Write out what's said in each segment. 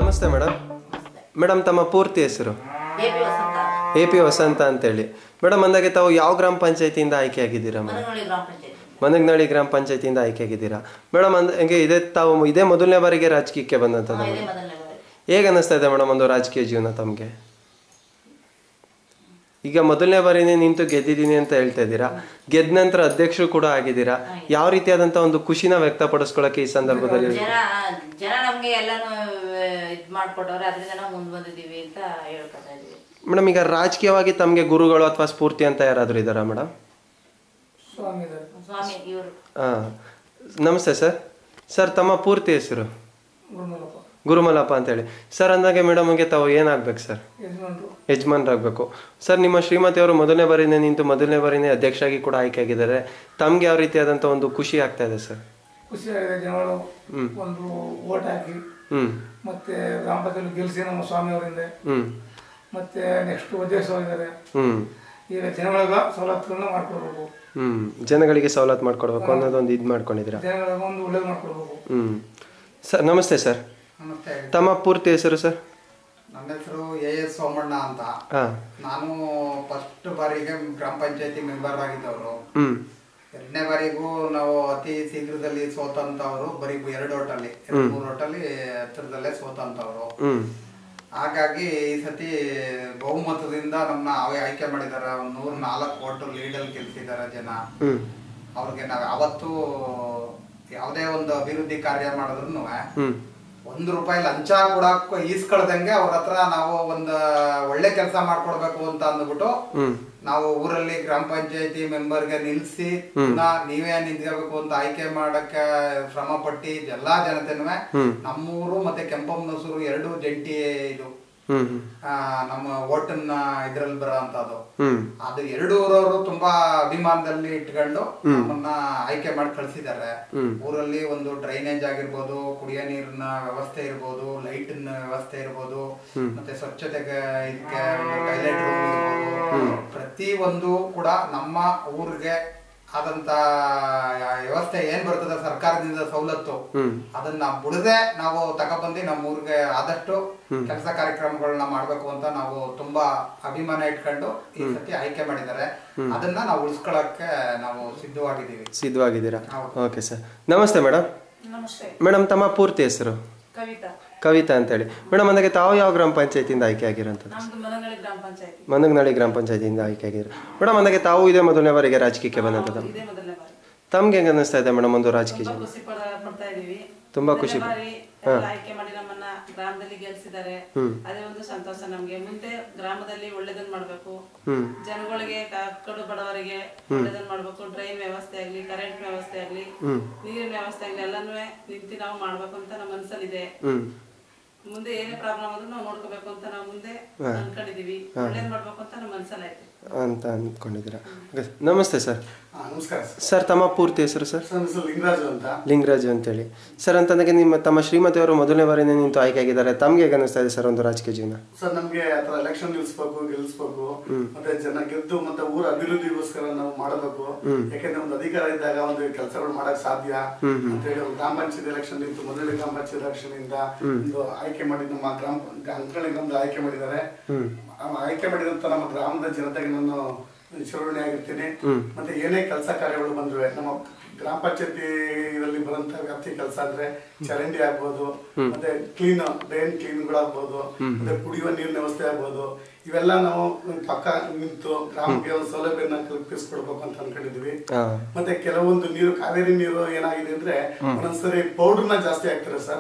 ನಮಸ್ತೆ madam madam ತಮ್ಮ ಪೂರ್ತಿ ಹೆಸರು A P Vasantha A P Vasantha ಅಂತೇಳಿ ಮೇಡಮ್ ಅಂದಾಗೆ ತಾವು ಯಾವ ಗ್ರಾಮ ಪಂಚಾಯತಿಯಿಂದ ಆಯ್ಕೆ ಆಗಿದ್ದೀರಾ ಮೇಡಮ್ ಮನಗಳಿ ಗ್ರಾಮ ಪಂಚಾಯತಿ ಮನಗ್ನಳ್ಳಿ ಗ್ರಾಮ ಪಂಚಾಯತಿಯಿಂದ ಆಯ್ಕೆ ಆಗಿದ್ದೀರಾ ಮೇಡಮ್ ಅಂದ ಹಂಗೆ ಇದೇ ತಾವು ಇದೇ ಮೊದಲನೇ ಬಾರಿಗೆ ರಾಜಕೀಯಕ್ಕೆ ಬಂದಂಥದ್ದು ಇದೇ ಮೇಡಮ್ ಮೊದಲನೇ ಬಾರಿ ಹೇಗೆ ಅನ್ನಿಸ್ತಾ ಇದೆ ಮೇಡಮ್ ಒಂದು ರಾಜಕೀಯ ಜೀವನ ತಮಗೆ ಈಗ ಮೊದಲನೇ ಬಾರಿನೇ ನಿಂತು ಗೆದ್ದಿದ್ದೀನಿ ಅಂತ ಹೇಳ್ತಾ ಇದ್ದೀರಾ ಗೆದ್ದ ನಂತರ ಅಧ್ಯಕ್ಷರು ಕೂಡ ಆಗಿದ್ದೀರಾ ಯಾವ ರೀತಿಯಾದಂಥ ಒಂದು ಖುಷಿನ ವ್ಯಕ್ತಪಡಿಸ್ಕೊಳ್ಳೋಕೆ ಈ ಸಂದರ್ಭದಲ್ಲಿ ಜನ ಜನ ನಮ್ಗೆ ಎಲ್ಲಾನು ಇದ್ ಮಾಡ್ಕೊಟ್ಟವ್ರೆ ಅದರಿಂದ ನಾವು ಮುಂದ್ ಬಂದಿದೀವಿ ಅಂತ ಹೇಳ್ಕೊತಾ ಇದೀವಿ ಮೇಡಮ್ ಈಗ ರಾಜಕೀಯವಾಗಿ ತಮಗೆ ಗುರುಗಳು ಅಥವಾ ಸ್ಫೂರ್ತಿ ಅಂತ ಯಾರಾದರೂ ಇದ್ದಾರಾ ಮೇಡಮ್ ಸ್ವಾಮಿ ಇವರು ಹಾಂ ನಮಸ್ತೆ ಸರ್ ಸರ್ ತಮ್ಮ ಪೂರ್ತಿ ಹೆಸರು ಗುರುಮಲಪ್ಪ ಅಂತೇಳಿ ಸರ್ ಅಂದಾಗೆ ಮೇಡಮ್ಗೆ ತಾವು ಏನಾಗ್ಬೇಕು ಸರ್ ಯಜಮಾನ್ರಾಗಬೇಕು ಸರ್ ನಿಮ್ಮ ಶ್ರೀಮತಿಯವರು ಮೊದಲನೇ ಬಾರಿನೇ ನಿಂತು ಮೊದಲನೇ ಬಾರಿನೇ ಅಧ್ಯಕ್ಷರಾಗಿ ಕೂಡ ಆಯ್ಕೆ ಆಗಿದ್ದಾರೆ ತಮ್ಗೆ ಯಾವ ರೀತಿಯಾದಂಥ ಒಂದು ಖುಷಿ ಆಗ್ತಾ ಇದೆ ಸರ್ ಖುಷಿಯಾಗಿದೆ ಜನಗಳು ಒಂದು ಓಟ್ ಹಾಕಿ ಹ್ಞೂ ಮತ್ತೆ ಗ್ರಾಮ ಪಂಚಾಯತ್ ಗೆಲ್ಸಿ ನಮ್ಮ ಸ್ವಾಮಿ ಅವರಿಂದ ಹ್ಞೂ ಮತ್ತೆ ನೆಕ್ಸ್ಟ್ ಉದ್ದೇಶವಾಗಿದ್ದಾರೆ ಹ್ಞೂ ಈಗ ಜನಗಳಿಗೆ ಸವಲತ್ತುಗಳನ್ನ ಮಾಡ್ಕೊಡ್ಬೇಕು ಹ್ಞೂ ಜನಗಳಿಗೆ ಸವಲತ್ತು ಮಾಡ್ಕೊಡ್ಬೇಕು ಅನ್ನೋದೊಂದು ಇದು ಮಾಡ್ಕೊಂಡಿದ್ದೀರಾ ಜನಗಳಿಗೆ ಒಂದು ಒಳ್ಳೇದು ಮಾಡ್ಕೊಡ್ಬೇಕು ಹ್ಞೂ ಸರ್ ನಮಸ್ತೆ ಸರ್ ನಮಸ್ತೆ ತಮ್ಮ ಪೂರ್ತಿ ಹೆಸರು ಸರ್ ನನ್ನ ಹೆಸರು ಎ ಎಸ್ ಸೋಮಣ್ಣ ಅಂತ ಹಾಂ ನಾನು ಫಸ್ಟ್ ಬಾರಿಗೆ ಗ್ರಾಮ ಪಂಚಾಯತಿ ಮೆಂಬರ್ ಆಗಿದ್ದವರು ಹ್ಞೂ ಎರಡನೇ ಬಾರಿಗೂ ನಾವು ಅತಿ ಶೀಘ್ರದಲ್ಲಿ ಸೋತಂತವರು ಬರೀ ಎರಡು ಓಟಲ್ಲಿ ಎರಡು ಮೂರು ಓಟಲ್ಲಿ ಹತ್ತಿರದಲ್ಲೇ ಸೋತಂತವರು ಹ್ಞೂ ಹಾಗಾಗಿ ಈ ಸತಿ ಬಹುಮತದಿಂದ ನಮ್ಮನ್ನ ಅವೇ ಆಯ್ಕೆ ಮಾಡಿದಾರೆ ಒಂದು ನೂರ ನಾಲ್ಕು ಓಟು ಲೀಡಲ್ಲಿ ಗೆಲ್ಸಿದ್ದಾರೆ ಜನ ಹ್ಞೂ ಅವ್ರಿಗೆ ನಾವು ಯಾವತ್ತೂ ಯಾವುದೇ ಒಂದು ಅಭಿವೃದ್ಧಿ ಕಾರ್ಯ ಮಾಡಿದ್ರು ಹ್ಞೂ ಒಂದು ರೂಪಾಯಿ ಲಂಚ ಕೂಡ ಈಸ್ಕೊಳ್ದಂಗೆ ಅವ್ರ ಹತ್ರ ನಾವು ಒಂದು ಒಳ್ಳೆ ಕೆಲಸ ಮಾಡ್ಕೊಡ್ಬೇಕು ಅಂತ ಅಂದ್ಬಿಟ್ಟು ಹ್ಞೂ ನಾವು ಊರಲ್ಲಿ ಗ್ರಾಮ ಪಂಚಾಯತಿ ಮೆಂಬರ್ಗೆ ನಿಲ್ಸಿ ಪುನಃ ನೀವೇ ನಿಂತ್ಕೋಬೇಕು ಅಂತ ಆಯ್ಕೆ ಮಾಡಕ್ಕೆ ಶ್ರಮ ಪಟ್ಟಿ ಎಲ್ಲಾ ಜನತೆನೂ ನಮ್ಮೂರು ಮತ್ತೆ ಕೆಂಪಮ್ಮನಸೂರು ಎರಡು ಜಂಟಿ ಇದು ಹ್ಞೂ ಹ್ಞೂ ಆ, ನಮ್ಮ ಓಟನ್ನ ಇದ್ರಲ್ಲಿ ಬರೋ ಅಂತದ್ದು ಹ್ಞೂ ಅದು ಎರಡು ಊರವರು ತುಂಬಾ ಅಭಿಮಾನದಲ್ಲಿ ಇಟ್ಕೊಂಡು ನಮ್ಮನ್ನ ಆಯ್ಕೆ ಮಾಡಿ ಕಳ್ಸಿದ್ದಾರೆ ಊರಲ್ಲಿ ಒಂದು ಡ್ರೈನೇಜ್ ಆಗಿರ್ಬೋದು ಕುಡಿಯೋ ನೀರಿನ ವ್ಯವಸ್ಥೆ ಇರ್ಬೋದು ಲೈಟ್ ವ್ಯವಸ್ಥೆ ಇರ್ಬೋದು ಮತ್ತೆ ಸ್ವಚ್ಛತೆಗೆ ಇದಕ್ಕೆ ಟಾಯ್ಲೆಟ್ ರೂಮ್ ಇರ್ಬೋದು ಪ್ರತಿ ಒಂದು ಕೂಡ ನಮ್ಮ ಊರಿಗೆ ಆದಂತ ವ್ಯವಸ್ಥೆ ಏನ್ ಬರ್ತದೆ ಸರ್ಕಾರದಿಂದ ಸವಲತ್ತು ಅದನ್ನ ಬಿಡದೆ ನಾವು ತಗೊಬಂದು ನಮ್ಮ ಊರಿಗೆ ಆದಷ್ಟು ಕೆಲಸ ಕಾರ್ಯಕ್ರಮಗಳನ್ನ ಮಾಡ್ಬೇಕು ಅಂತ ನಾವು ತುಂಬಾ ಅಭಿಮಾನ ಇಟ್ಕೊಂಡು ಈ ಸತಿ ಆಯ್ಕೆ ಮಾಡಿದ್ದಾರೆ ಅದನ್ನ ನಾವು ಉಳಿಸ್ಕೊಳಕ್ಕೆ ನಾವು ಸಿದ್ಧವಾಗಿದ್ದೀವಿ ಸಿದ್ಧವಾಗಿದ್ದೀರಾ ಹೌದು. ಓಕೆ ಸರ್ ನಮಸ್ತೆ ಮೇಡಮ್ ನಮಸ್ತೆ ಮೇಡಮ್ ತಮ್ಮ ಪೂರ್ತಿ ಹೆಸರು ಕವಿತಾ ಕವಿತಾ ಅಂತೇಳಿ ಮೇಡಮ್ ಅಂದಾಗೆ ತಾವು ಯಾವ ಗ್ರಾಮ ಪಂಚಾಯತಿಯಿಂದ ಆಯ್ಕೆ ಆಗಿರೋಂಥದ್ದು ನಮ್ದು ಮನಗಳಿ ಗ್ರಾಮ ಪಂಚಾಯತಿ ಮನಗನಹಳ್ಳಿ ಗ್ರಾಮ ಪಂಚಾಯತಿಯಿಂದ ಆಯ್ಕೆ ಆಗಿದ್ರು ಮೇಡಮ್ ಅಂದಾಗೆ ತಾವು ಇದೇ ಮೊದಲನೇ ಬಾರಿಗೆ ರಾಜಕೀಯಕ್ಕೆ ಬಂದಂಥದ್ದು ಇದೇ ಮೊದಲನೇ ಬಾರಿ ತಮ್ಗೆ ಹೆಂಗೆ ಅನ್ನಿಸ್ತಾ ಇದೆ ಮೇಡಮ್ ಒಂದು ರಾಜಕೀಯ ತುಂಬಾ ಜೀವನ ಖುಷಿ ಪಡ- ಪಡ್ತಾ ಇದೀವಿ ತುಂಬಾ ಮೊದಲನೇ ಖುಷಿ ಬಾರಿ ಎಲ್ಲ ಆಯ್ಕೆ ಮಾಡಿ ನಮ್ಮನ್ನ ಗ್ರಾಮದಲ್ಲಿ ಗೆಲ್ಸಿದ್ದಾರೆ ಅದೇ ಒಂದು ಸಂತೋಷ ನಮ್ಗೆ ಮುಂದೆ ಗ್ರಾಮದಲ್ಲಿ ಒಳ್ಳೇದನ್ನ ಮಾಡ್ಬೇಕು ಹ್ಮ್ ಜನಗಳಿಗೆ ಕ- ಕಡು ಬಡವರಿಗೆ ಒಳ್ಳೇದನ್ನ ಮಾಡ್ಬೇಕು ಡ್ರೈನ್ ವ್ಯವಸ್ಥೆ ಆಗ್ಲಿ ಕರೆಂಟ್ ವ್ಯವಸ್ಥೆ ಆಗ್ಲಿ ನೀರಿನ ವ್ಯವಸ್ಥೆ ಆಗ್ಲಿ ಎಲ್ಲಾನು ನಿಂತು ನಾವು ಮಾಡ್ಬೇಕು ಅಂತ ನಮ್ಮ ಮನಸ್ಸಲ್ಲಿದೆ ಹ್ಮ್ ಮುಂದೆ ಏನೇ ಪ್ರಾಬ್ಲಮ್ ಆದ್ರೂ ನಾವು ನೋಡ್ಕೋಬೇಕು ಅಂತ ನಾವು ಮುಂದೆ ಅನ್ಕೊಂಡಿದೀವಿ ಒಳ್ಳೇದ್ ಮಾಡ್ಬೇಕು ಅಂತ ನಮ್ಮ ಮನಸ್ಸಲ್ಲೈತೆ ಅಂತ ಅಂದ್ಕೊಂಡಿದ್ದೀರಾ Okay, ನಮಸ್ತೆ ಸರ್ ಹಾ, ನಮಸ್ಕಾರ ಸರ್ ಸರ್ ತಮ್ಮ ಪೂರ್ತಿ ಹೆಸರು ಸರ್ ನನ್ನ ಹೆಸರು ಲಿಂಗರಾಜು ಅಂತ ಲಿಂಗರಾಜು ಅಂತೇಳಿ ಸರ್ ಅಂತಂದಾಗೆ ನಿಮ್ಮ ತಮ್ಮ ಶ್ರೀಮತಿಯವರು ಮೊದಲನೇ ಬಾರಿನೇ ನಿಂತು ಆಯ್ಕೆ ಆಗಿದ್ದಾರೆ ತಮ್ಗೆ ಹೇಗೆ ಅನ್ನಿಸ್ತಾ ಇದೆ ಸರ್ ಒಂದು ರಾಜಕೀಯ ಜೀವನ ಸರ್ ನಮ್ಗೆ ಆತರ ಎಲೆಕ್ಷನ್ ನಿಲ್ಸ್ಬೇಕು ಗೆಲ್ಲಿಸ್ಬೇಕು ಮತ್ತೆ ಜನ ಗೆದ್ದು ಮತ್ತೆ ಊರ ಅಭಿವೃದ್ಧಿಗೋಸ್ಕರ ನಾವು ಮಾಡಬೇಕು ಯಾಕಂದ್ರೆ ಒಂದು ಅಧಿಕಾರ ಇದ್ದಾಗ ಒಂದು ಕೆಲಸಗಳು ಮಾಡಕ್ ಸಾಧ್ಯ ಅಂತ ಹೇಳಿ ಒಂದು ಗ್ರಾಮ ಪಂಚಾಯತ್ ಎಲೆಕ್ಷನ್ ಇತ್ತು ಮೊದಲನೇ ಗ್ರಾಮ ಪಂಚಾಯತ್ ಎಲೆಕ್ಷನ್ ಇಂದ ಒಂದು ಆಯ್ಕೆ ಮಾಡಿ ನಮ್ಮ ಗ್ರಾಮ ಅಂಕಣಿ ಗ್ರಾಮದ ಆಯ್ಕೆ ಮಾಡಿದ್ದಾರೆ ಆ ಆಯ್ಕೆ ಮಾಡಿದಂತ ನಮ್ಮ ಗ್ರಾಮದ ಜನತೆಗೆ ನಾನು ಚುನಾವಣೆ ಆಗಿರ್ತೀನಿ ಮತ್ತೆ ಏನೇ ಕೆಲಸ ಕಾರ್ಯಗಳು ಬಂದ್ರೆ ನಮ್ಮ ಗ್ರಾಮ ಪಂಚಾಯತಿ ಇದರಲ್ಲಿ ಬರುವಂತ ವ್ಯಾಪ್ತಿ ಕೆಲಸ ಅಂದ್ರೆ ಚರಂಡಿ ಆಗ್ಬೋದು ಮತ್ತೆ ಕ್ಲೀನ್ ಡ್ರೈನ್ ಕ್ಲೀನ್ಗಳಾಗ್ಬೋದು ಮತ್ತೆ ಕುಡಿಯುವ ನೀರಿನ ವ್ಯವಸ್ಥೆ ಆಗ್ಬೋದು ಇವೆಲ್ಲ ನಾವು ಪಕ್ಕ ನಿಂತು ಗ್ರಾಮಕ್ಕೆ ಒಂದು ಸೌಲಭ್ಯನ ಕಲ್ಪಿಸ್ಕೊಡ್ಬೇಕು ಅಂತ ಅನ್ಕೊಂಡಿದ್ವಿ ಹಾ ಮತ್ತೆ ಕೆಲವೊಂದು ನೀರು ಕಾವೇರಿ ನೀರು ಏನಾಗಿದೆ ಅಂದ್ರೆ ಒಂದೊಂದ್ಸರಿ ಪೌಡರ್ನ ಜಾಸ್ತಿ ಹಾಕ್ತಾರೆ ಸರ್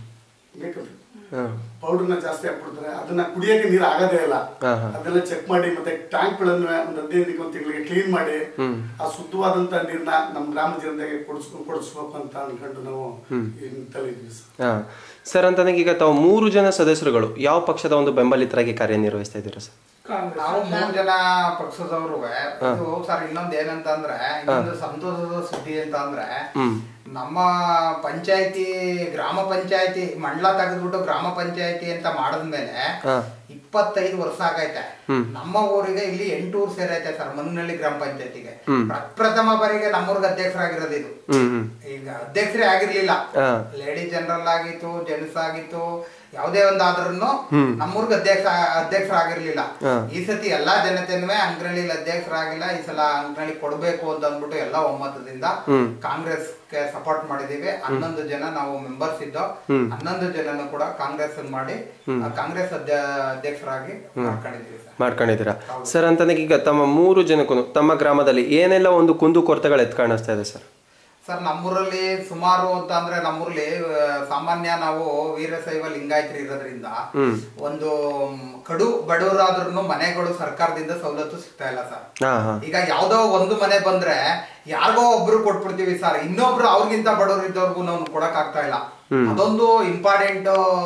ಬೇಕಲ್ರಿ ಹಾಂ ಪೌಡರ್ನ ಜಾಸ್ತಿ ಹಾಕ್ಬಿಡ್ತಾರೆ ಅದನ್ನ ಕುಡಿಯಕ್ಕೆ ನೀರು ಆಗೋದೇ ಇಲ್ಲ ಹಾ, ಹಾ. ಅದೆಲ್ಲ ಚೆಕ್ ಮಾಡಿ ಮತ್ತೆ ಟ್ಯಾಂಕ್ ಗಳನ್ನ ಒಂದು ಹದಿನೈದು ಒಂದು ತಿಂಗಳಿಗೆ ಕ್ಲೀನ್ ಮಾಡಿ ಆ ಶುದ್ಧವಾದಂತ ನೀರ್ನ ನಮ್ಮ ಗ್ರಾಮ ಜನತೆಗೆ ಕೊಡಿಸ್ಕೊ ಕೊಡಿಸ್ಬೇಕು ಅಂತ ಅನ್ಕೊಂಡು ನಾವು ತಲೆದ್ವಿ ಸರ್ ಹಾಂ ಸರ್ ಅಂತಂದಾಗ ಈಗ ತಾವು ಮೂರು ಜನ ಸದಸ್ಯರುಗಳು ಯಾವ ಪಕ್ಷದ ಒಂದು ಬೆಂಬಲಿತರಾಗಿ ಕಾರ್ಯನಿರ್ವಹಿಸ್ತಾ ಇದ್ದೀರಾ ಸರ್ ಕಾಂಗ್ರೆಸ್ ನಾವು ಮೂರು ಜನ ಪಕ್ಷದವರು ಇದು ಸರ್ ಇನ್ನೊಂದ್ ಏನಂತ ಅಂದ್ರೆ ಇನ್ನೊಂದು ಸಂತೋಷದ ಸುದ್ದಿ ಅಂತ ಅಂದ್ರೆ ನಮ್ಮ ಪಂಚಾಯತಿ ಗ್ರಾಮ ಪಂಚಾಯತಿ ಮಂಡಲ ತೆಗೆದ್ಬಿಟ್ಟು ಗ್ರಾಮ ಪಂಚಾಯತಿ ಅಂತ ಮಾಡಿದ್ಮೇಲೆ ಹಾಂ ಇಪ್ಪತ್ತೈದು ವರ್ಷ ಆಗೈತೆ ನಮ್ಮ ಊರಿಗೆ ಇಲ್ಲಿ ಎಂಟು ಊರು ಸೇರೈತೆ ಸರ್ ಮನ್ನಹಳ್ಳಿ ಗ್ರಾಮ ಪಂಚಾಯತಿಗೆ ಪ್ರಪ್ರಥಮ ಬಾರಿಗೆ ನಮ್ಮೂರ್ಗೆ ಅಧ್ಯಕ್ಷರಾಗಿರೋದು ಇದು ಹ್ಮ್ ಹ್ಮ್ ಈಗ ಅಧ್ಯಕ್ಷರೇ ಆಗಿರ್ಲಿಲ್ಲ ಹಾ. ಲೇಡಿ ಜನರಲ್ ಆಗಿತ್ತು ಜೆಂಟ್ಸ್ ಆಗಿತ್ತು ಯಾವುದೇ ಒಂದಾದ್ರೂ ನಮ್ಮೂರ್ಗ ಅಧ್ಯಕ್ಷ ಅಧ್ಯಕ್ಷರಾಗಿರ್ಲಿಲ್ಲ ಹಾ. ಈ ಸತಿ ಎಲ್ಲಾ ಜನತೆನೂ ಅಂಕನಹಳ್ಳಿ ಅಧ್ಯಕ್ಷರಾಗಿಲ್ಲ ಈ ಸಲ ಅಂಕನಹಳ್ಳಿ ಕೊಡ್ಬೇಕು ಅಂತ ಅಂದ್ಬಿಟ್ಟು ಎಲ್ಲ ಒಮ್ಮತದಿಂದ ಕಾಂಗ್ರೆಸ್ಗೆ ಸಪೋರ್ಟ್ ಮಾಡಿದೀವಿ ಹನ್ನೊಂದು ಜನ ನಾವು ಮೆಂಬರ್ಸ್ ಇದ್ದೋ ಹನ್ನೊಂದು ಜನನು ಕೂಡ ಕಾಂಗ್ರೆಸ್ ಮಾಡಿ ಆ, ಕಾಂಗ್ರೆಸ್ ಅಧ್ಯ- ಅಧ್ಯಕ್ಷರಾಗಿ ಮಾಡ್ಕೊಂಡಿದೀವಿ ಸರ್ ಮಾಡ್ಕೊಂಡಿದ್ದೀರಾ ಸರ್ ಅಂತಂದಾಗ ಈಗ ತಮ್ಮ ಮೂರು ಜನಕ್ಕೂ ತಮ್ಮ ಗ್ರಾಮದಲ್ಲಿ ಏನೆಲ್ಲ ಒಂದು ಕುಂದು ಕೊರತೆಗಳು ಎತ್ ಕಾಣಿಸ್ತಾ ಇದೆ ಸರ್ ಸರ್ ನಮ್ಮೂರಲ್ಲಿ ಸುಮಾರು ಅಂತ ಅಂದ್ರೆ ನಮ್ಮೂರಲ್ಲಿ ಆ, ಸಾಮಾನ್ಯ ನಾವು ವೀರಶೈವ ಲಿಂಗಾಯತರು ಇರೋದ್ರಿಂದ ಒಂದು ಮ್, ಕಡು ಬಡವರಾದ್ರೂ ಮನೆಗಳು ಸರ್ಕಾರದಿಂದ ಸವಲತ್ತು ಸಿಗ್ತಾ ಇಲ್ಲ ಸರ್ ಹಾ ಹಾ ಈಗ ಯಾವ್ದೋ ಒಂದು ಮನೆ ಬಂದ್ರೆ ಯಾರಿಗೋ ಒಬ್ರು ಕೊಟ್ಬಿಡ್ತೀವಿ ಸರ್ ಇನ್ನೊಬ್ರು ಅವ್ರಿಗಿಂತ ಬಡವರು ಇದ್ದವ್ರಿಗೂ ನಾವು ಕೊಡಕ್ ಆಗ್ತಾ ಇಲ್ಲ ಅದೊಂದು ಇಂಪಾರ್ಟೆಂಟ್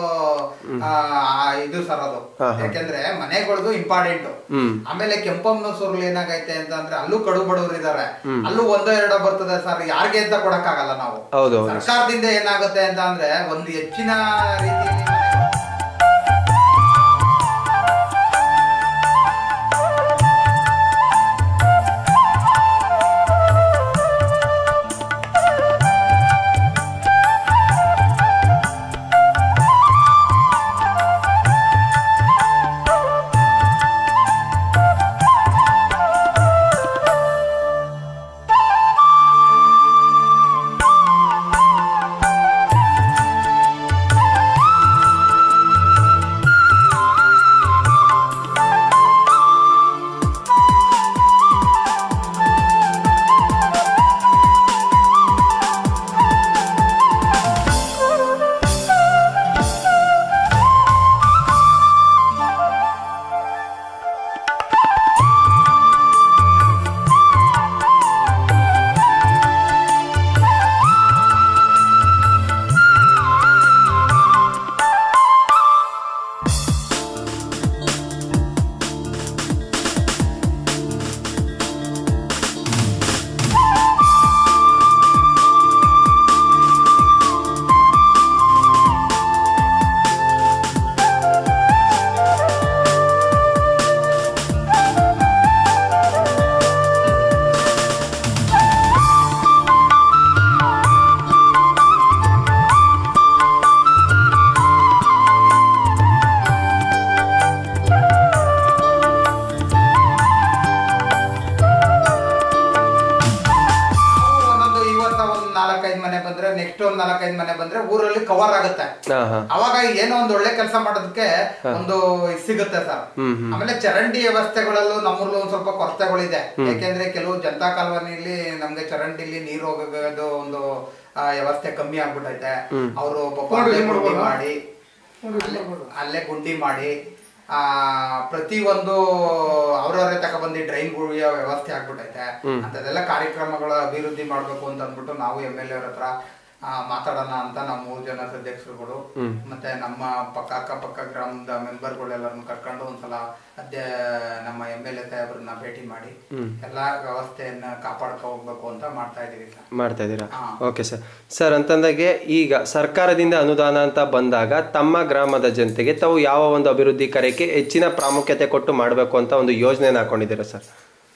ಇದು ಸರ್ ಅದು ಯಾಕೆಂದ್ರೆ ಮನೆಗಳದು ಇಂಪಾರ್ಟೆಂಟ್ ಆಮೇಲೆ ಕೆಂಪಮ್ಮನಸೂರ್ಲಿ ಏನಾಗೈತೆ ಅಂತ ಅಂದ್ರೆ ಅಲ್ಲೂ ಕಡು ಬಡವರು ಇದಾರೆ ಅಲ್ಲೂ ಒಂದೋ ಎರಡೋ ಬರ್ತದೆ ಸರ್ ಯಾರಿಗೆ ಅಂತ ಕೊಡಕ್ ಆಗಲ್ಲ ನಾವು ಹೌದು ಹೌದು ಸರ್ಕಾರದಿಂದ ಏನಾಗುತ್ತೆ ಅಂತ ಅಂದ್ರೆ ಒಂದು ಹೆಚ್ಚಿನ ರೀತಿಯಲ್ಲಿ ಒಂದೊಂದು ಇವತ್ತ ಒಂದ್ ನಾಲ್ಕೈದು ಮನೆ ಬಂದ್ರೆ ನೆಕ್ಸ್ಟ್ ಒಂದ್ ನಾಲ್ಕೈದು ಮನೆ ಬಂದ್ರೆ ಊರಲ್ಲಿ ಕವರ್ ಆಗುತ್ತೆ ಹಾ ಹಾ ಅವಾಗ ಏನೋ ಒಂದು ಒಳ್ಳೆ ಕೆಲಸ ಮಾಡೋದಕ್ಕೆ ಒಂದು ಇದ್ ಸಿಗುತ್ತೆ ಸರ್ ಆಮೇಲೆ ಚರಂಡಿ ವ್ಯವಸ್ಥೆಗಳಲ್ಲೂ ನಮ್ಮೂರ್ಲು ಒಂದ್ ಸ್ವಲ್ಪ ಕೊರತೆಗಳಿದೆ ಯಾಕೆಂದ್ರೆ ಕೆಲವು ಜನತಾ ಕಾಲೋನಿಲಿ ನಮ್ಗೆ ಚರಂಡಿಲಿ ನೀರು ಹೋಗೋದು ಒಂದು ಆ, ವ್ಯವಸ್ಥೆ ಕಮ್ಮಿ ಆಗ್ಬಿಟ್ಟೈತೆ ಅವರು ಅಲ್ಲೇ ಗುಂಡಿ ಮಾಡಿ ಅಲ್ಲೇ- ಅಲ್ಲೇ ಗುಂಡಿ ಮಾಡಿ ಆ ಪ್ರತಿ ಒಂದು ಅವ್ರವರೇ ತಗೊಬಂದು ಡ್ರೈನ್ ಗುಳಿಯೋ ವ್ಯವಸ್ಥೆ ಆಗ್ಬಿಟ್ಟೈತೆ ಅಂತದೆಲ್ಲ ಕಾರ್ಯಕ್ರಮಗಳ ಅಭಿವೃದ್ಧಿ ಮಾಡ್ಬೇಕು ಅಂತ ಅಂದ್ಬಿಟ್ಟು ನಾವು ಎಮ್ ಎಲ್ ಎವ್ರ ಹತ್ರ ಆ, ಮಾತಾಡೋಣ ಅಂತ ನಾವು ಮೂರು ಜನ ಸದಸ್ಯರುಗಳು ಮತ್ತೆ ನಮ್ಮ ಪಕ್ಕ ಅಕ್ಕಪಕ್ಕ ಗ್ರಾಮದ ಮೆಂಬರ್ಗಳೆಲ್ಲರನ್ನು ಕರ್ಕೊಂಡು ಒಂದ್ಸಲ ಅದೇ ನಮ್ಮ ಎಮ್ ಎಲ್ ಎ ಸಾಹೇಬ್ರನ್ನ ಭೇಟಿ ಮಾಡಿ ಎಲ್ಲಾ ವ್ಯವಸ್ಥೆಯನ್ನ ಕಾಪಾಡ್ಕೊ ಹೋಗ್ಬೇಕು ಅಂತ ಮಾಡ್ತಾ ಇದೀವಿ ಸರ್ ಮಾಡ್ತಾ ಇದ್ದೀರಾ ಹಾ. ಓಕೆ ಸರ್ ಸರ್ ಅಂತಂದಾಗೆ ಈಗ ಸರ್ಕಾರದಿಂದ ಅನುದಾನ ಅಂತ ಬಂದಾಗ ತಮ್ಮ ಗ್ರಾಮದ ಜನತೆಗೆ ತಾವು ಯಾವ ಒಂದು ಅಭಿವೃದ್ಧಿ ಕಾರ್ಯಕ್ಕೆ ಹೆಚ್ಚಿನ ಪ್ರಾಮುಖ್ಯತೆ ಕೊಟ್ಟು ಮಾಡಬೇಕು ಅಂತ ಒಂದು ಯೋಜನೆನ ಹಾಕೊಂಡಿದ್ದೀರಾ ಸರ್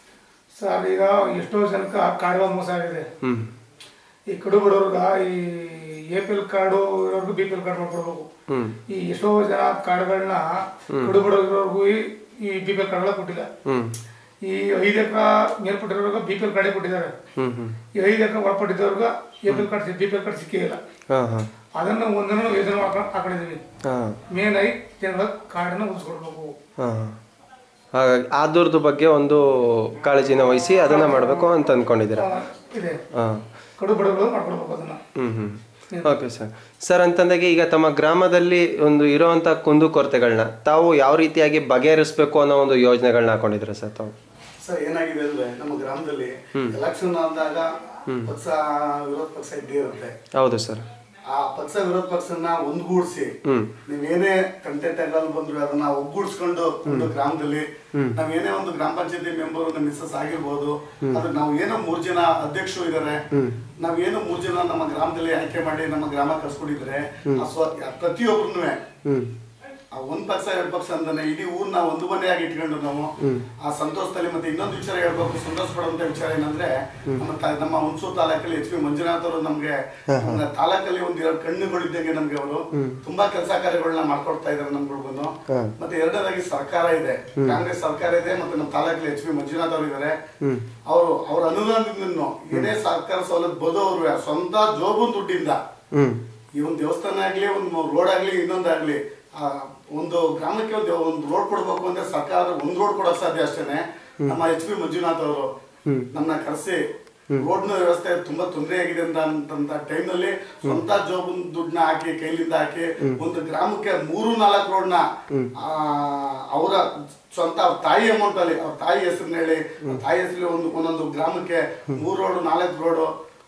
ಸರ್ ಈಗ ಎಷ್ಟೋ ಜನಕ್ಕೆ ಕಾರ್ಡ್ಗಳು ಮೋಸ ಆಗಿದೆ ಹ್ಮ್ ಈ ಕಡು ಬಡವ್ರಿಗೆ ಈ ಎ ಪಿ ಎಲ್ ಕಾರ್ಡು ಇರೋರ್ಗು ಬಿ ಪಿ ಎಲ್ ಕಾರ್ಡ್ ಮಾಡ್ಕೊಡ್ಬೇಕು ಹ್ಮ್ ಈ ಎಷ್ಟೋ ಜನ ಕಾರ್ಡ್ಗಳನ್ನ ಕಡು ಬಡವ್ರಿರೋರ್ಗು ಈ- ಈ ಬಿ ಪಿ ಎಲ್ ಕಾರ್ಡ್ಗಳ ಕೊಟ್ಟಿಲ್ಲ ಹ್ಮ್ ಈ ಐದು ಎಕರೆ ಮೇಲ್ಪಟ್ಟಿರೋರ್ಗ ಬಿ ಪಿ ಎಲ್ ಕಾರ್ಡೇ ಕೊಟ್ಟಿದ್ದಾರೆ ಹ್ಮ್ ಹ್ಮ್ ಈ ಐದು ಎಕರೆ ಒಳಪಟ್ಟಿದ್ದವ್ರಿಗೆ A P L card B P L card ಸಿಕ್ಕೇ ಇಲ್ಲ ಹಾ ಹಾ ಅದನ್ನ ಒಂದನ್ನು ಯೋಜನೆ ಮಾಡ್ಕೊಂಡು ಹಾಕೊಂಡಿದೀವಿ ಹಾ ಮೇನ್ ಆಗಿ ಜನಗಳ ಕಾರ್ಡನ್ನ ಉಳಿಸ್ಕೊಡ್ಬೇಕು ಹಾ ಹಾಗಾಗಿ ಆದೂರ್ದು ಬಗ್ಗೆ ಒಂದು ಕಾಳಜಿನ ವಹಿಸಿ ಅದನ್ನ ಮಾಡಬೇಕು ಅಂತ ಅಂದ್ಕೊಂಡಿದ್ದೀರಾ ಆ, ಇದೆ ಹಾ ಕಡು ಬಡವರು ಮಾಡ್ಕೊಡ್ಬೇಕು ಅದನ್ನ ಹ್ಮ್ ಹ್ಮ್ ಓಕೆ ಸರ್ ಸರ್ ಅಂತಂದಾಗೆ ಈಗ ತಮ್ಮ ಗ್ರಾಮದಲ್ಲಿ ಒಂದು ಇರೋವಂಥ ಕುಂದು ಕೊರತೆಗಳನ್ನ ತಾವು ಯಾವ ರೀತಿಯಾಗಿ ಬಗೆಹರಿಸ್ಬೇಕು ಅನ್ನೋ ಒಂದು ಯೋಜನೆಗಳನ್ನ ಹಾಕೊಂಡಿದ್ದೀರಾ ಸರ್ ತಾವು ಸರ್ ಏನಾಗಿದೆ ಅಂದ್ರೆ ನಮ್ಮ ಗ್ರಾಮದಲ್ಲಿ ಎಲೆಕ್ಷನ್ ಆದಾಗ ಪಕ್ಷ ವಿರೋಧ ಪಕ್ಷ ಇದ್ದೇ ಇರುತ್ತೆ ಹೌದು ಸರ್ ಆ ಪಕ್ಷ ವಿರೋಧ ಪಕ್ಷನ ಒಂದ್ಗೂಡ್ಸಿ ಹ್ಮ್ ನೀವೇನೇ ಕಂಟೆಂಟ್ ಅಲ್ಲಿ ಬಂದ್ರು ಅದನ್ನ ಒಗ್ಗೂಡ್ಸ್ಕೊಂಡು ಒಂದು ಗ್ರಾಮದಲ್ಲಿ ನಾವೇನೇ ಒಂದು ಗ್ರಾಮ ಪಂಚಾಯತಿ ಮೆಂಬರ್ ನಮ್ಮ ಮಿಸ್ಸಸ್ ಆಗಿರ್ಬೋದು ಅದಕ್ಕೆ ನಾವು ಏನೋ ಮೂರ್ ಜನ ಅಧ್ಯಕ್ಷರು ಇದಾರೆ ನಾವೇನೋ ಮೂರ್ ಜನ ನಮ್ಮ ಗ್ರಾಮದಲ್ಲಿ ಆಯ್ಕೆ ಮಾಡಿ ನಮ್ಮ ಗ್ರಾಮ ಕಳ್ಸ್ಕೊಂಡಿದ್ರೆ ಆ ಸ್ವ ಪ್ರತಿಯೊಬ್ರು ಹ್ಮ್ ಆ ಒಂದ್ ಪಕ್ಷ ಎರಡು ಪಕ್ಷ ಅಂತಾನೆ ಇಡೀ ಊರ್ನ ಒಂದು ಮನೆಯಾಗಿ ಇಟ್ಕೊಂಡು ನಾವು ಆ ಸಂತೋಷದಲ್ಲಿ ಮತ್ತೆ ಇನ್ನೊಂದು ವಿಚಾರ ಹೇಳ್ಬೇಕು ಸಂತೋಷ ಪಡುವಂತ ವಿಚಾರ ಏನಂದ್ರೆ ನಮ್ಮ ತ- ನಮ್ಮ ಹುಣಸೂರು ತಾಲೂಕಲ್ಲಿ ಎಚ್ ಪಿ ಮಂಜುನಾಥ್ ಅವರು ನಮ್ಗೆ ನಮ್ಮ ತಾಲೂಕಲ್ಲಿ ಒಂದ್ ಎರಡು ಕಣ್ಣುಗಳಿದ್ದಂಗೆ ನಮ್ಗೆ ಅವರು ತುಂಬಾ ಕೆಲಸ ಕಾರ್ಯಗಳನ್ನ ಮಾಡ್ಕೊಡ್ತಾ ಇದಾರೆ ನಮ್ಗಳಿಗೂ ಮತ್ತೆ ಎರಡನೇದಾಗಿ ಸರ್ಕಾರ ಇದೆ ಕಾಂಗ್ರೆಸ್ ಸರ್ಕಾರ ಇದೆ ಮತ್ತೆ ನಮ್ಮ ತಾಲೂಕಲ್ಲಿ ಎಚ್ ಪಿ ಮಂಜುನಾಥ್ ಅವರು ಇದ್ದಾರೆ ಅವರು ಅವ್ರ ಅನುದಾನದಿಂದ ಏನೇ ಸರ್ಕಾರ ಸವಲತ್ತು ಬೋದು ಅವ್ರ ಸ್ವಂತ ಜೋಬು ದುಡ್ಡಿಂದ ಹ್ಮ್ ಈ ಒಂದು ದೇವಸ್ಥಾನ ಆಗ್ಲಿ ಒಂದು ರೋಡ್ ಆಗ್ಲಿ ಇನ್ನೊಂದಾಗ್ಲಿ ಆ, ಒಂದು ಗ್ರಾಮಕ್ಕೆ ಒಂದು ಒಂದು ರೋಡ್ ಕೊಡ್ಬೇಕು ಅಂದ್ರೆ ಸರ್ಕಾರ ಒಂದು ರೋಡ್ ಕೊಡಕ್ ಸಾಧ್ಯ ಅಷ್ಟೇನೆ ನಮ್ಮ ಎಚ್ ಪಿ ಮಂಜುನಾಥ್ ಅವರು ನಮ್ಮನ್ನ ಕರೆಸಿ ರೋಡ್ನ ವ್ಯವಸ್ಥೆ ತುಂಬಾ ತೊಂದರೆ ಆಗಿದೆ ಅಂತ ಅಂತಂತ ಟೈಮ್ನಲ್ಲಿ ಸ್ವಂತ ಜೋಬನ್ ದುಡ್ಡನ್ನ ಹಾಕಿ ಕೈಲಿಂದ ಹಾಕಿ ಒಂದು ಗ್ರಾಮಕ್ಕೆ ಮೂರು ನಾಲ್ಕು ರೋಡ್ನ ಅವರ ಸ್ವಂತ ಅವ್ರ ತಾಯಿ ಅಮೌಂಟ್ ಅಲ್ಲಿ ಅವ್ರ ತಾಯಿ ಹೆಸರನ್ನ ಹೇಳಿ ಅವ್ರ ತಾಯಿ ಹೆಸರಲ್ಲಿ ಒಂದು ಒಂದೊಂದು ಗ್ರಾಮಕ್ಕೆ ಮೂರು ರೋಡ್ ನಾಲ್ಕು ರೋಡ್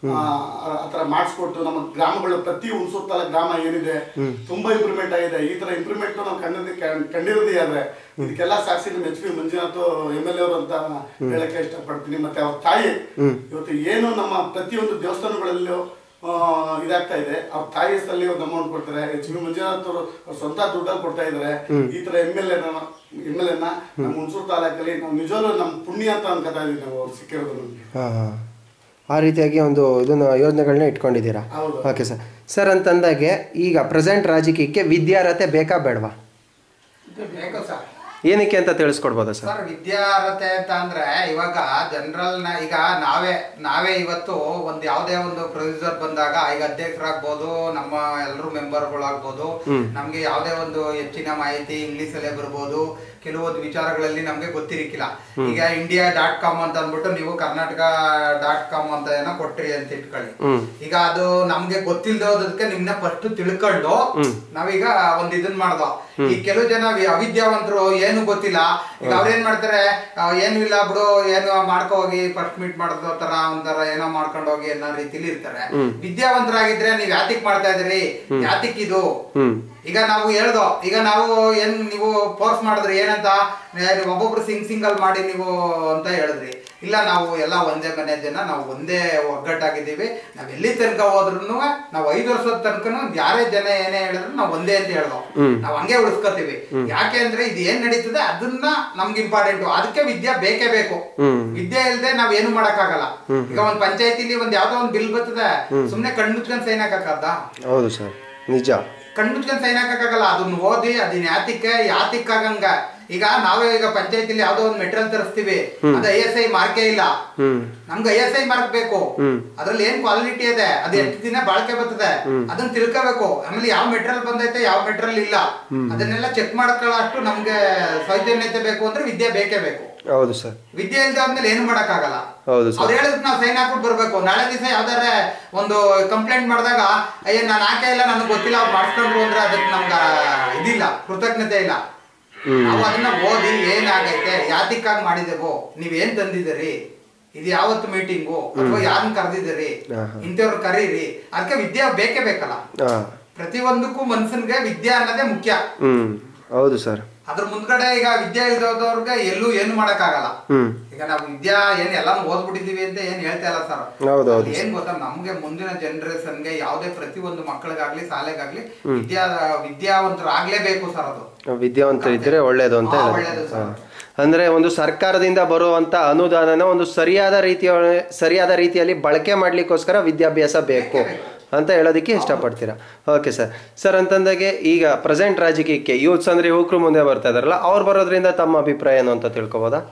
ಆತರ ಮಾಡಿಸ್ಕೊಟ್ಟು ನಮ್ಮ ಗ್ರಾಮಗಳು ಪ್ರತಿ ಹುಣಸೂರು ತಾಲೂಕು ಗ್ರಾಮ ಏನಿದೆ ತುಂಬಾ ಇಂಪ್ರೂವ್ಮೆಂಟ್ ಆಗಿದೆ ಈ ತರ ಇಂಪ್ರೂವ್ಮೆಂಟ್ ನಾವು ಕಂಡಿದ್ದೆ ಕಂಡಿರೋದೇ ಆದ್ರೆ ಇದಕ್ಕೆಲ್ಲ ಸಾಕ್ಷಿ ನಮ್ಮ H P Manjunath M L ಅವರು ಅಂತ ಹೇಳಕ್ಕೆ ಇಷ್ಟಪಡ್ತೀನಿ ಮತ್ತೆ ಅವ್ರ ತಾಯಿ ಇವತ್ತು ಏನು ನಮ್ಮ ಪ್ರತಿಯೊಂದು ದೇವಸ್ಥಾನಗಳಲ್ಲೂ ಆ, ಇದಾಗ್ತಾ ಇದೆ ಅವ್ರ ತಾಯಿ ಹೆಸರಲ್ಲಿ ಒಂದು ಅಮೌಂಟ್ ಕೊಡ್ತಾರೆ ಎಚ್ ಪಿ ಮಂಜುನಾಥ್ ಅವರು ಅವ್ರ ಸ್ವಂತ ದುಡ್ಡಲ್ಲಿ ಕೊಡ್ತಾ ಇದಾರೆ ಈ ತರ M L A M L ಎನ ನಮ್ಮ ಹುಣಸೂರು ತಾಲೂಕಲ್ಲಿ ನಾವು ನಿಜವಾಗ್ಲೂ ನಮ್ಮ ಪುಣ್ಯ ಅಂತ ಅನ್ಕೋತಾ ಇದೀವಿ ನಾವು ಅವ್ರು ಸಿಕ್ಕಿರೋದು ನಮ್ಗೆ ಹಾಂ ಹಾಂ ಆ ರೀತಿಯಾಗಿ ಒಂದು ಇದನ್ನು ಯೋಜನೆಗಳನ್ನ ಇಟ್ಕೊಂಡಿದ್ದೀರಾ ಹೌದು. ಓಕೆ ಸರ್ ಸರ್ ಅಂತಂದಾಗೆ ಈಗ ಪ್ರೆಸೆಂಟ್ ರಾಜಕೀಯಕ್ಕೆ ವಿದ್ಯಾರ್ಹತೆ ಬೇಕಾ ಬೇಡವಾ ಬೇಕು ಸರ್ ಏನಕ್ಕೆ ಅಂತ ತಿಳಿಸ್ಕೊಡ್ಬೋದಾ ಸರ್ ಸರ್ ವಿದ್ಯಾರ್ಹತೆ ಅಂತ ಅಂದ್ರೆ ಇವಾಗ ಜನರಲ್ ನ ಈಗ ನಾವೇ ನಾವೇ ಇವತ್ತು ಒಂದ್ ಯಾವ್ದೇ ಒಂದು ಪ್ರೊಡ್ಯೂಸರ್ ಬಂದಾಗ ಈಗ ಅಧ್ಯಕ್ಷರಾಗ್ಬೋದು ನಮ್ಮ ಎಲ್ಲರೂ ಮೆಂಬರ್ಗಳಾಗ್ಬೋದು ನಮ್ಗೆ ಯಾವ್ದೇ ಒಂದು ಹೆಚ್ಚಿನ ಮಾಹಿತಿ ಇಂಗ್ಲಿಷ್ ಅಲ್ಲೇ ಬರ್ಬೋದು ಕೆಲವೊಂದು ವಿಚಾರಗಳಲ್ಲಿ ನಮ್ಗೆ ಗೊತ್ತಿರಕ್ಕಿಲ್ಲ ಈಗ ಇಂಡಿಯಾ ಡಾಟ್ ಕಾಮ್ ಅಂತ ಅಂದ್ಬಿಟ್ಟು ನೀವು ಕರ್ನಾಟಕ ಡಾಟ್ ಕಾಮ್ ಅಂತ ಏನೋ ಕೊಟ್ರಿ ಅಂತ ಇಟ್ಕೊಳ್ಳಿ ಈಗ ಅದು ನಮ್ಗೆ ಗೊತ್ತಿಲ್ಲದೆ ಹೋದಕ್ಕೆ ನಿಮ್ನ ಫಸ್ಟ್ ತಿಳ್ಕೊಂಡು ನಾವೀಗ ಒಂದ್ ಇದನ್ ಮಾಡ್ದೋ ಈ ಕೆಲವು ಜನ ವಿ- ಅವಿದ್ಯಾವಂತರು ಏನು ಗೊತ್ತಿಲ್ಲ ಈಗ ಅವ್ರೇನ್ ಮಾಡ್ತಾರೆ ಆ, ಏನು ಇಲ್ಲ ಬಿಡು ಏನು ಮಾಡ್ಕೊ ಹೋಗಿ ಫಸ್ಟ್ ಮೀಟ್ ಮಾಡೋದು ತರ ಒಂಥರ ಏನೋ ಮಾಡ್ಕೊಂಡು ಹೋಗಿ ಅನ್ನೋ ರೀತಿಲಿ ಇರ್ತಾರೆ ವಿದ್ಯಾವಂತರಾಗಿದ್ರೆ ನೀವ್ ಯಾತಿಕ್ ಮಾಡ್ತಾ ಇದ್ರಿ ಯಾತಿಕ್ ಇದು ಈಗ ನಾವು ಹೇಳ್ದೋ ಈಗ ನಾವು ಏನ್ ನೀವು ಫೋರ್ಸ್ ಮಾಡಿದ್ರಿ ಏನಂತ ಏ, ನೀವು ಒಬ್ಬೊಬ್ರು ಸಿಂಗ್ ಸಿಂಗಲ್ ಮಾಡಿ ನೀವು ಅಂತ ಹೇಳಿದ್ರಿ ಇಲ್ಲ ನಾವು ಎಲ್ಲ ಒಂದೇ ಮನೆ ಜನ ನಾವು ಒಂದೇ ಒಗ್ಗಟ್ಟಾಗಿದ್ದೀವಿ ನಾವ್ ಎಲ್ಲಿ ತನಕ ಹೋದ್ರು ನಾವು ಐದು ವರ್ಷದ ತನಕನು ಯಾರೇ ಜನ ಏನೇ ಹೇಳಿದ್ರು ನಾವು ಒಂದೇ ಅಂತ ಹೇಳ್ದೋ ನಾವ್ ಹಂಗೆ ಉಳಿಸ್ಕೊತೀವಿ ಯಾಕೆ ಅಂದ್ರೆ ಇದು ಏನ್ ನಡೀತದೆ ಅದನ್ನ ನಮ್ಗೆ ಇಂಪಾರ್ಟೆಂಟ್ ಅದಕ್ಕೆ ವಿದ್ಯೆ ಬೇಕೇ ಬೇಕು ವಿದ್ಯೆ ಇಲ್ದೆ ನಾವ್ ಏನು ಮಾಡಕ್ಕಾಗಲ್ಲ ಈಗ ಒಂದ್ ಪಂಚಾಯತಿಲಿ ಒಂದ್ ಯಾವ್ದೋ ಒಂದ್ ಬಿಲ್ ಬರ್ತದೆ ಸುಮ್ನೆ ಕಣ್ಣು ಮುಚ್ಕೊಂಡ್ ಸೈನ್ ಹಾಕಕ್ಕದ್ದ ಹೌದು ಸರ್ ನಿಜ ಕಣ್ಣು ಮುಚ್ಕೊಂಡ್ ಸೈನ್ ಹಾಕಕ್ಕಾಗಲ್ಲ ಅದನ್ನ ಓದಿ ಅದನ್ನ ಯಾತಿಕ್ಕೆ ಯಾತಿಕ್ಕಾಗಂಗ ಈಗ ನಾವೇ ಈಗ ಪಂಚಾಯತಿಲಿ ಯಾವ್ದೋ ಒಂದು ಮೆಟೀರಿಯಲ್ ತರಿಸ್ತೀವಿ ಅದು ಐ ಎಸ್ ಐ ಮಾರ್ಕೇ ಇಲ್ಲ ನಮ್ಗೆ ಐ ಎಸ್ ಐ ಮಾರ್ಕ್ ಬೇಕು ಅದ್ರಲ್ಲಿ ಏನ್ ಕ್ವಾಲಿಟಿ ಇದೆ ಅದು ಎಷ್ಟು ದಿನ ಬಾಳಿಕೆ ಬರ್ತದೆ ಅದನ್ನ ತಿಳ್ಕೋಬೇಕು ಆಮೇಲೆ ಯಾವ ಮೆಟೀರಿಯಲ್ ಬಂದೈತೆ ಯಾವ ಮೆಟೀರಿಯಲ್ ಇಲ್ಲ ಅದನ್ನೆಲ್ಲ ಚೆಕ್ ಮಾಡ್ಕೊಳ್ಳೋಷ್ಟು ನಮ್ಗೆ ಸೌಜನ್ಯತೆ ಬೇಕು ಅಂದ್ರೆ ವಿದ್ಯೆ ಬೇಕೇ ಬೇಕು ಹೌದು ಸರ್ ವಿದ್ಯೆ ಇಲ್ದೆ ಆದ್ಮೇಲೆ ಏನು ಮಾಡಕ್ಕಾಗಲ್ಲ ಹೌದು ಸರ್ ಅವ್ರು ಹೇಳಿದ್ ನಾವು ಸೈನ್ ಹಾಕ್ಬಿಟ್ಟು ಬರ್ಬೇಕು ನಾಳೆ ದಿವಸ ಯಾವ್ದಾರೆ ಒಂದು ಕಂಪ್ಲೇಂಟ್ ಮಾಡಿದಾಗ ಅಯ್ಯ ನಾನು ಹಾಕೇ ಇಲ್ಲ ನನಗೆ ಗೊತ್ತಿಲ್ಲ ಅವ್ರು ಮಾಡಿಸ್ಕೊಂಡ್ರು ಅಂದ್ರೆ ಅದಕ್ಕೆ ನಮ್ಗೆ ಇದಿಲ್ಲ ಕೃತಜ್ಞತೆ ಇಲ್ಲ ನಾವು ಅದನ್ನ ಓದಿ ಏನಾಗೈತೆ ಯಾತಿಕ್ಕಾಗಿ ಮಾಡಿದೆವು ನೀವೇನ್ ತಂದಿದ್ದೀರಿ ಇದು ಯಾವತ್ತು ಮೀಟಿಂಗು ಅಥವಾ ಯಾರನ್ನ ಕರೆದಿದ್ದೀರಿ ಇಂಥವ್ರು ಕರೀರಿ ಅದಕ್ಕೆ ವಿದ್ಯೆ ಬೇಕೇ ಬೇಕಲ್ಲ ಹಾಂ ಪ್ರತಿಯೊಂದಕ್ಕೂ ಮನ್ಸನ್ಗೆ ವಿದ್ಯೆ ಅನ್ನೋದೇ ಮುಖ್ಯ ಹ್ಞೂ ಹೌದು ಸರ್ ಅದ್ರ ಮುಂದ್ಗಡೆ ಈಗ ವಿದ್ಯೆ ಇಲ್ದವ್ರಿಗೆ ಎಲ್ಲೂ ಏನು ಮಾಡಕ್ಕಾಗಲ್ಲ ಹ್ಞೂ ಈಗ ನಾವು ವಿದ್ಯಾ ಏನ್ ಎಲ್ಲಾನು ಓದ್ಬಿಟ್ಟಿದೀವಿ ಅಂತ ಏನ್ ಹೇಳ್ತಾ ಇಲ್ಲ ಸರ್ ಹೌದು, ಹೌದು. ಏನ್ ಗೊತ್ತಾ ನಮ್ಗೆ ಮುಂದಿನ ಜನರೇಷನ್ಗೆ ಯಾವ್ದೇ ಪ್ರತಿಯೊಂದು ಮಕ್ಕಳಿಗಾಗ್ಲಿ ಶಾಲೆಗಾಗ್ಲಿ ವಿದ್ಯಾ ವಿದ್ಯಾವಂತರಾಗ್ಲೇಬೇಕು ಸರ್ ಅದು ವಿದ್ಯಾವಂತರಿದ್ದರೆ ಒಳ್ಳೆಯದು ಅಂತ ಹಾ, ಹೇಳೋದು. ಒಳ್ಳೆಯದು ಸರ್. ಹಾ. ಅಂದ್ರೆ ಒಂದು ಸರ್ಕಾರದಿಂದ ಬರುವಂತ ಅನುದಾನನ ಒಂದು ಸರಿಯಾದ ರೀತಿಯ ಸರಿಯಾದ ರೀತಿಯಲ್ಲಿ ಬಳಕೆ ಮಾಡ್ಲಿಕ್ಕೋಸ್ಕರ ವಿದ್ಯಾಭ್ಯಾಸ ಬೇಕು ಅಂತ ಹೇಳೋದಕ್ಕೆ ಇಷ್ಟಪಡ್ತೀರಾ ಓಕೆ ಸರ್ ಸರ್ ಅಂತಂದಾಗೆ ಈಗ ಪ್ರೆಸೆಂಟ್ ರಾಜಕೀಯಕ್ಕೆ ಯೂತ್ಸ್ ಅಂದ್ರೆ ಯುವಕರು ಮುಂದೆ ಬರ್ತಾ ಇದಾರಲ್ಲ ಅವ್ರು ಬರೋದ್ರಿಂದ ತಮ್ಮ ಅಭಿಪ್ರಾಯ ಏನು ಅಂತ ತಿಳ್ಕೊಬೋದಾ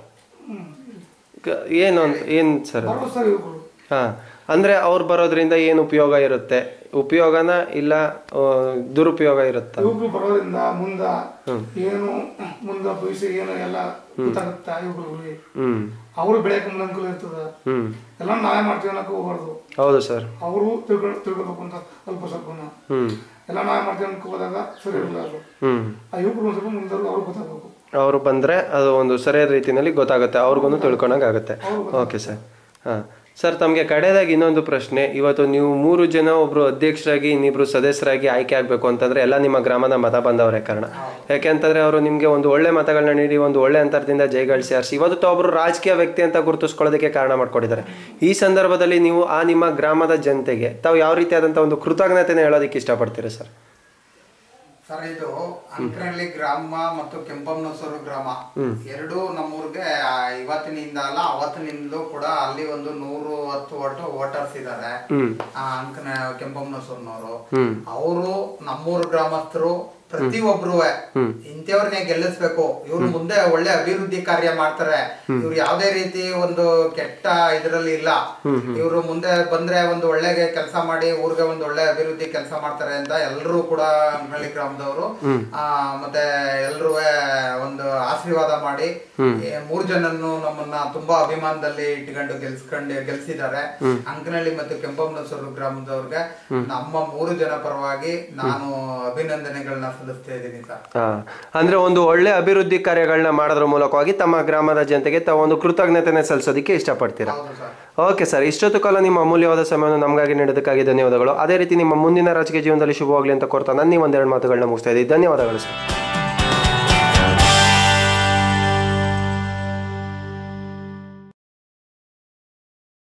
ಕ- ಏನು ಅಂತ ಏನು ಸರ್ ಅದು? ಬರೋ ಸರ್ ಇವ್ರು ಹಾ ಅಂದ್ರೆ ಅವ್ರು ಬರೋದ್ರಿಂದ ಏನು ಉಪಯೋಗ ಇರುತ್ತೆ ಉಪಯೋಗನ ಇಲ್ಲ ಆ, ದುರುಪಯೋಗ ಇರುತ್ತಾ ಯುವಕರು ಬರೋದ್ರಿಂದ ಮುಂದ ಏನು ಮುಂದ ಭವಿಷ್ಯ ಏನು ಎಲ್ಲ ಗೊತ್ತಾಗುತ್ತಾ ಯುವಕರಿಗೆ ಹ್ಮ್ ಅವರು ಬೆಳೆಯಕ್ಕೆ ಮುಂದೆ ಅನುಕೂಲ ಇರ್ತದ ಹ್ಮ್ ಎಲ್ಲ ನಾವೇ ಮಾಡ್ತೀವಿ ಅನ್ನೋಕೆ ಹೋಗ್ಬಾರ್ದು ಹೌದು ಸರ್ ಅವರು ತಿಳ್ಕೊ ತಿಳ್ಕೊಬೇಕು ಅಂತ ಸ್ವಲ್ಪ ಸ್ವಲ್ಪನ ಹ್ಮ್ ಎಲ್ಲ ನಾವೇ ಮಾಡ್ತೀವಿ ಅನ್ಕೊ ಹೋದಾಗ ಸರಿ ಇರಲ್ಲ ಅದು ಹ್ಮ್ ಆ ಯುವಕರು ಒಂದ್ ಸ್ವಲ್ಪ ಮುಂದೆ ಅವ್ರಿಗೆ ಗೊತ್ತಾಗಬೇಕು ಅವರು ಬಂದ್ರೆ ಅದು ಒಂದು ಸರಿಯಾದ ರೀತಿಯಲ್ಲಿ ಗೊತ್ತಾಗುತ್ತೆ ಅವ್ರಿಗೂ ತಿಳ್ಕೊಳಂಗಾಗುತ್ತೆ ಓಕೆ ಸರ್ ಹಾಂ ಸರ್ ತಮಗೆ ಕಡೆಯದಾಗಿ ಇನ್ನೊಂದು ಪ್ರಶ್ನೆ ಇವತ್ತು ನೀವು ಮೂರು ಜನ ಒಬ್ರು ಅಧ್ಯಕ್ಷರಾಗಿ ಇನ್ನಿಬ್ರು ಸದಸ್ಯರಾಗಿ ಆಯ್ಕೆ ಆಗಬೇಕು ಅಂತಂದ್ರೆ ಎಲ್ಲ ನಿಮ್ಮ ಗ್ರಾಮದ ಮತ ಬಂದವರೇ ಕಾರಣ ಯಾಕೆಂತಂದ್ರೆ ಅವರು ನಿಮಗೆ ಒಂದು ಒಳ್ಳೆ ಮತಗಳನ್ನ ನೀಡಿ ಒಂದು ಒಳ್ಳೆ ಅಂತರದಿಂದ ಜಯಗಳಿಸಿ ಆರಿಸಿ ಇವತ್ತು ಒಬ್ರು ರಾಜಕೀಯ ವ್ಯಕ್ತಿ ಅಂತ ಗುರುತಿಸ್ಕೊಳ್ಳೋದಕ್ಕೆ ಕಾರಣ ಮಾಡ್ಕೊಂಡಿದ್ದಾರೆ ಈ ಸಂದರ್ಭದಲ್ಲಿ ನೀವು ಆ ನಿಮ್ಮ ಗ್ರಾಮದ ಜನತೆಗೆ ತಾವು ಯಾವ ರೀತಿಯಾದಂಥ ಒಂದು ಕೃತಜ್ಞತೆನ ಹೇಳೋದಕ್ಕೆ ಇಷ್ಟಪಡ್ತೀರಾ ಸರ್ ಸರ್ ಇದು ಅಂಕನಹಳ್ಳಿ ಗ್ರಾಮ ಮತ್ತು ಕೆಂಪಮ್ಮನಸೂರು ಗ್ರಾಮ ಎರಡು ನಮ್ಮೂರಿಗೆ ಆ, ಇವತ್ತಿನಿಂದ ಅಲ್ಲ ಅವತ್ತಿನಿಂದಲೂ ಕೂಡ ಅಲ್ಲಿ ಒಂದು ನೂರು ಹತ್ತು ಒಟ್ಟು ವೋಟರ್ಸ್ ಇದ್ದಾರೆ ಅಂಕನ ಕೆಂಪಮ್ಮನಸೂರ್ನವ್ರು ಅವರು ನಮ್ಮೂರು ಗ್ರಾಮಸ್ಥರು ಪ್ರತಿಯೊಬ್ರು ಇಂಥವ್ರನ್ನೇ ಗೆಲ್ಲಿಸ್ಬೇಕು ಇವ್ರು ಮುಂದೆ ಒಳ್ಳೆ ಅಭಿವೃದ್ಧಿ ಕಾರ್ಯ ಮಾಡ್ತಾರೆ ಇವ್ರು ಯಾವ್ದೇ ರೀತಿ ಒಂದು ಕೆಟ್ಟ ಇದ್ರಲ್ಲಿ ಇಲ್ಲ ಇವ್ರು ಮುಂದೆ ಬಂದ್ರೆ ಒಂದು ಒಳ್ಳೆ ಕೆಲಸ ಮಾಡಿ ಊರಿಗೆ ಒಂದು ಒಳ್ಳೆ ಅಭಿವೃದ್ಧಿ ಕೆಲಸ ಮಾಡ್ತಾರೆ ಅಂತ ಎಲ್ಲರೂ ಕೂಡ ಅಂಗನಹಳ್ಳಿ ಗ್ರಾಮದವರು ಆ ಮತ್ತೆ ಎಲ್ರೂ ಒಂದು ಆಶೀರ್ವಾದ ಮಾಡಿ ಈ ಮೂರ್ ಜನನ್ನು ನಮ್ಮನ್ನ ತುಂಬಾ ಅಭಿಮಾನದಲ್ಲಿ ಇಟ್ಕೊಂಡು ಗೆಲ್ಸ್ಕೊಂಡು ಗೆಲ್ಸಿದ್ದಾರೆ ಅಂಕನಹಳ್ಳಿ ಮತ್ತು ಕೆಂಪಮ್ಮನಸೂರು ಗ್ರಾಮದವ್ರಿಗೆ ನಮ್ಮ ಮೂರು ಜನ ಪರವಾಗಿ ನಾನು ಅಭಿನಂದನೆಗಳನ್ನ ಸಲ್ಲಿಸ್ತಾ ಇದ್ದೀನಿ ಸರ್ ಹಾ ಅಂದ್ರೆ ಒಂದು ಒಳ್ಳೆ ಅಭಿವೃದ್ಧಿ ಕಾರ್ಯಗಳನ್ನ ಮಾಡೋದ್ರ ಮೂಲಕವಾಗಿ ತಮ್ಮ ಗ್ರಾಮದ ಜನತೆಗೆ ತಾವು ಒಂದು ಕೃತಜ್ಞತೆನ ಸಲ್ಲಿಸೋದಕ್ಕೆ ಇಷ್ಟಪಡ್ತೀರಾ ಹೌದು ಸರ್ ಓಕೆ ಸರ್ ಇಷ್ಟೊತ್ತು ಕಾಲ ನಿಮ್ಮ ಅಮೂಲ್ಯವಾದ ಸಮಯವನ್ನು ನಮಗಾಗಿ ನೀಡೋದಕ್ಕಾಗಿ ಧನ್ಯವಾದಗಳು ಅದೇ ರೀತಿ ನಿಮ್ಮ ಮುಂದಿನ ರಾಜಕೀಯ ಜೀವನದಲ್ಲಿ ಶುಭವಾಗಲಿ ಅಂತ ಕೋರ್ತಾ ನನ್ನ ಈ ಒಂದೆರಡು ಮಾತುಗಳನ್ನ ಮುಗಿಸ್ತಾ ಇದ್ದೀನಿ ಧನ್ಯವಾದಗಳು ಸರ್